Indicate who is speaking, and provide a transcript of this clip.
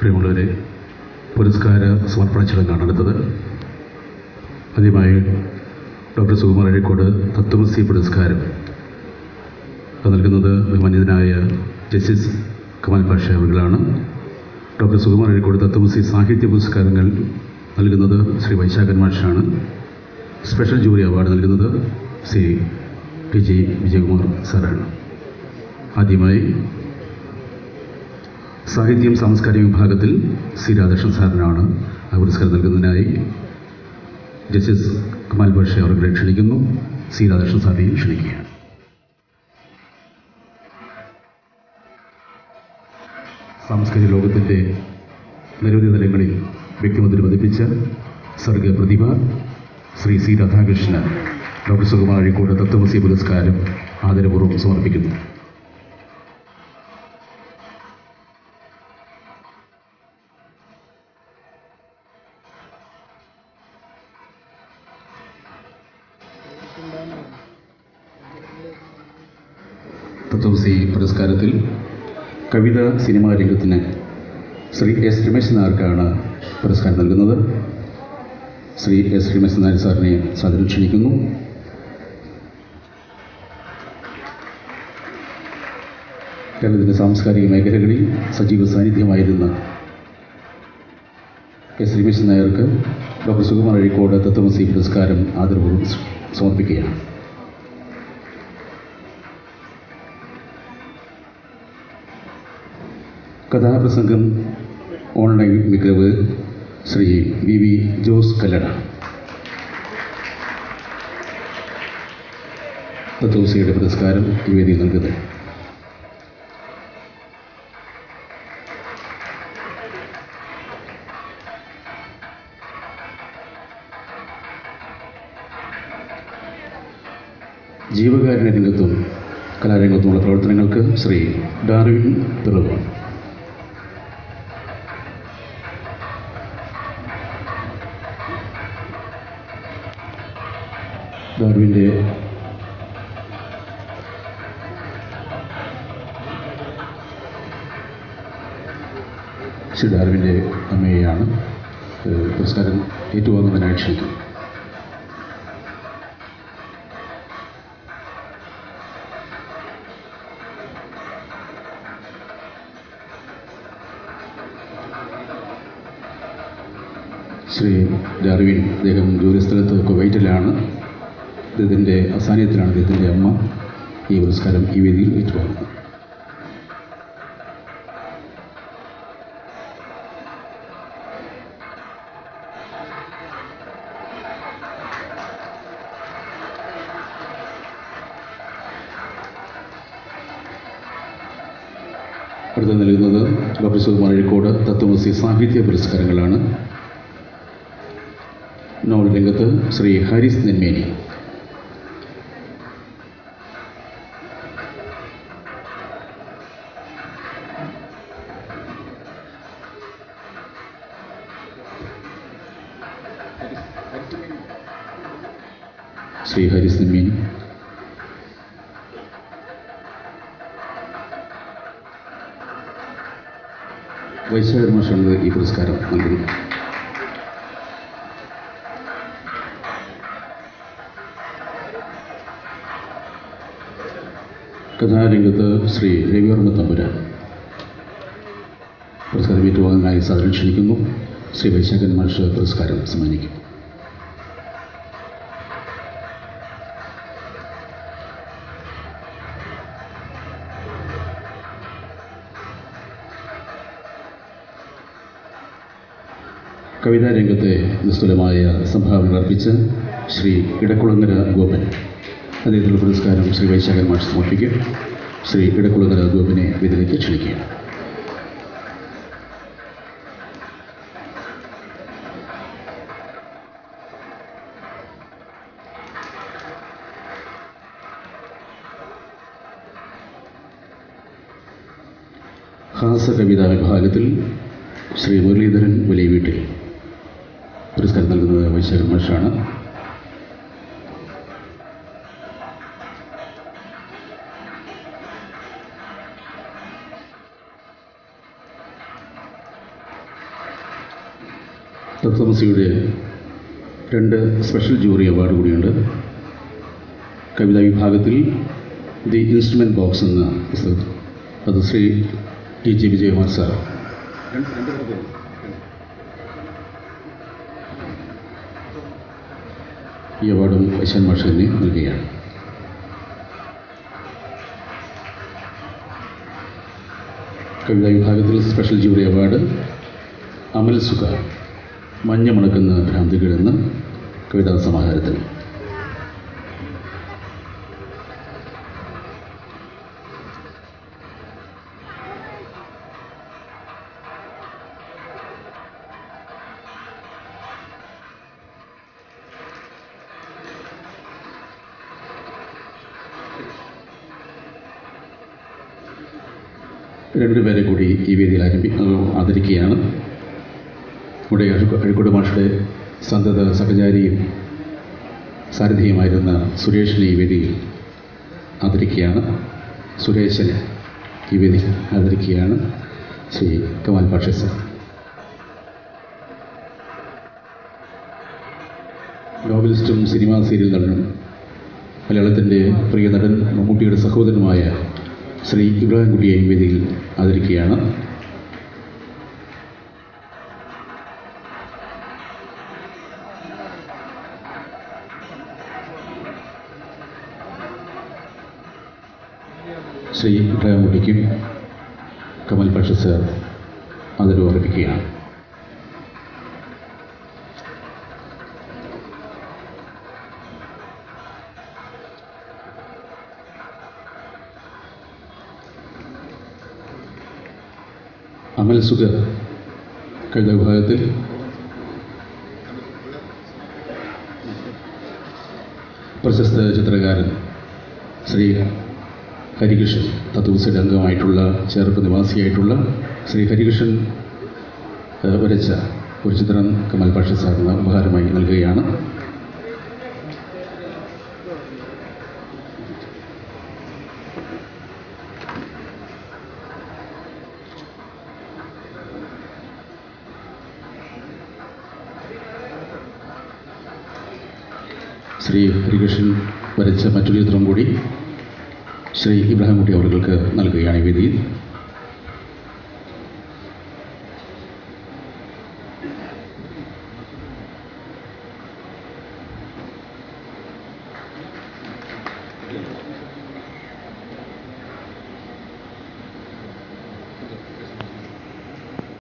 Speaker 1: പ്രിയമുള്ളവരെ പുരസ്കാര സമർപ്പണ ചടങ്ങാണ് അടുത്തത് ആദ്യമായി ഡോക്ടർ സുകുമാർ അഴീക്കോട് തത്വമസി പുരസ്കാരം അത് നൽകുന്നത് ബഹുമാന്യതനായ ജസ്റ്റിസ് കമാൽ പാഷ അവர்களാണ് ഡോക്ടർ സുകുമാർ അഴീക്കോട് തത്വമസി സാഹിത്യ പുരസ്കാരങ്ങൾ നൽകുന്നത് ശ്രീ വൈശാഖൻ മാഷാണ് സ്പെഷ്യൽ ജൂറി അവാർഡ് നൽകുന്നത് ശ്രീ ടി ജി വിജയകുമാർ സാറാണ് ആദ്യമായി സാഹിത്യം സാംസ്കാരിക വിഭാഗത്തിൽ സി രാധാകൃഷ്ണൻ സാറിനാണ് ആ പുരസ്കാരം നൽകുന്നതിനായി ജസ്റ്റിസ് കമാൽ ബഷെ അവരെ ക്ഷണിക്കുന്നു സി രാധാകൃഷ്ണൻ സാറിനെയും ക്ഷണിക്കുകയാണ് സാംസ്കാരിക ലോകത്തിൻ്റെ നിരവധി തലങ്ങളിൽ വ്യക്തിമുദ്ര പതിപ്പിച്ച സർഗ പ്രതിഭ ശ്രീ സി രാധാകൃഷ്ണൻ ഡോക്ടർ സുകുമാർ അഴീക്കോട് തത്വമസി പുരസ്കാരം ആദരപൂർവ്വം സമർപ്പിക്കുന്നു തത്വസി പുരസ്കാരത്തിൽ കവിത സിനിമാ രംഗത്തിന് ശ്രീ എസ് രമേശ് നായർക്കാണ് പുരസ്കാരം നൽകുന്നത് ശ്രീ എസ് രമേശ് നായർ സാറിനെ സാദരം ക്ഷണിക്കുന്നു കേരളത്തിൻ്റെ സാംസ്കാരിക മേഖലകളിൽ സജീവ സാന്നിധ്യമായിരുന്ന എസ് രമേശ് നായർക്ക് ഡോക്ടർ സുകുമാർ അഴീക്കോട് തത്വമസി പുരസ്കാരം ആദരപൂർവ്വം സമർപ്പിക്കുകയാണ് കഥാപ്രസംഗം ഓൺലൈൻ മികവ് ശ്രീ വി വി ജോസ് കല്ലട തത്വസിയുടെ പുരസ്കാരം ഈ വേദി നൽകുന്നത് ജീവകാരുണ്യ രംഗത്തും കലാരംഗത്തുമുള്ള പ്രവർത്തനങ്ങൾക്ക് ശ്രീ ഡാർവിൻ പിറവ് ഡാർവിൻ്റെ ശ്രീ ഡാർവിൻ്റെ അമ്മയെയാണ് ഏഹ്, പുരസ്കാരം ഏറ്റുവാങ്ങുന്നതിനായി ക്ഷണിക്കുന്നത് ശ്രീ ഡാർവിൻ അദ്ദേഹം ജോലിസ്ഥലത്ത് കുവൈറ്റിലാണ് അദ്ദേഹത്തിൻ്റെ അസാന്നിധ്യത്തിലാണ് അദ്ദേഹത്തിൻ്റെ അമ്മ ഈ പുരസ്കാരം ഈ വേദിയിൽ ഏറ്റുവാങ്ങുന്നത് അടുത്ത നൽകുന്നത് ഡോക്ടർ സുകുമാർ അഴീക്കോട് തത്വമസി സാഹിത്യ പുരസ്കാരങ്ങളാണ് നോവൽ രംഗത്ത് ശ്രീ ഹാരിസ് നെന്മേനി ശ്രീ ഹാരിസ് നെന്മേനി വൈശാഖ മാഷാണ് ഈ പുരസ്കാരം നൽകുന്നത് കഥാരംഗത്ത് ശ്രീ രവിവർമ്മ തമ്പുരാൻ പുരസ്കാരം ഏറ്റുവാങ്ങാനായി സാദരം ക്ഷണിക്കുന്നു ശ്രീ വൈശാഖൻ മാഷ് പുരസ്കാരം സമ്മാനിക്കും കവിതാ രംഗത്തെ നിസ്തുലമായ സംഭാവനകൾ അർപ്പിച്ച ശ്രീ ഇടക്കുളങ്ങര ഗോപൻ അദ്ദേഹത്തിനുള്ള പുരസ്കാരം ശ്രീ വൈശാഖൻ മാഷ് സമർപ്പിക്കും ശ്രീ ഇടക്കുളങ്ങര ഗോപനെ വേദിയിലേക്ക് ക്ഷണിക്കുകയാണ് ഹാസ കവിതാ വിഭാഗത്തിൽ ശ്രീ മുരളീധരൻ വലിയ വീട്ടിൽ പുരസ്കാരം നൽകുന്നത് വൈശാഖൻ മാഷാണ് തത്വമസിയുടെ രണ്ട് സ്പെഷ്യൽ ജൂറി അവാർഡ് കൂടിയുണ്ട് കവിതാ വിഭാഗത്തിൽ ദി ഇൻസ്ട്രുമെൻറ്റ് ബോക്സ് എന്ന പുസ്തകം അത് Shri T G Vijayakumar sir ഈ അവാർഡും വൈശാൻ മാഷ് തന്നെ നൽകുകയാണ് കവിതാ വിഭാഗത്തിൽ സ്പെഷ്യൽ ജൂറി അവാർഡ് അമൽ സുഖ മഞ്ഞ മണക്കുന്ന ഭ്രാന്തികൾ എന്ന കവിതാ സമാഹാരത്തിൽ രണ്ടുപേരെ കൂടി ഈ വേദിയിൽ ആരംഭി ആദരിക്കുകയാണ് നമ്മുടെ അഴീക്കോ- അഴീക്കോട് മാഷയുടെ സന്തത സഹചാരിയും സാരഥിയുമായിരുന്ന സുരേഷിനെ ഈ വേദിയിൽ ആദരിക്കുകയാണ് സുരേശനെ ഈ വേദിയിൽ ആദരിക്കുകയാണ് ശ്രീ കമാൽ പാഷ സർ നോവലിസ്റ്റും സിനിമാ സീരിയൽ നടനും മലയാളത്തിൻ്റെ പ്രിയ നടൻ മമ്മൂട്ടിയുടെ സഹോദരനുമായ ശ്രീ ഇബ്രാഹിം കുട്ടിയെ ഈ വേദിയിൽ ആദരിക്കുകയാണ് ശ്രീ ഇബ്രാഹിം കുട്ടിക്കും കമൽ പക്ഷ സർ ആദരവ് അർപ്പിക്കുകയാണ് അമൽ സുഖ കവിതാ വിഭാഗത്തിൽ പ്രശസ്ത ചിത്രകാരൻ ശ്രീ ഹരികൃഷ്ണൻ തത്വസയുടെ അംഗമായിട്ടുള്ള ചേർപ്പ് നിവാസിയായിട്ടുള്ള ശ്രീ ഹരികൃഷ്ണൻ ഏഹ്, വരച്ച ഒരു ചിത്രം കമൽ പാഷ സാറിന് ഉപഹാരമായി നൽകുകയാണ് ശ്രീ ഹരികൃഷ്ണൻ വരച്ച മറ്റൊരു ചിത്രം കൂടി ശ്രീ ഇബ്രാഹിം കുട്ടി അവർക്ക് നൽകുകയാണ് ഈ വേദിയിൽ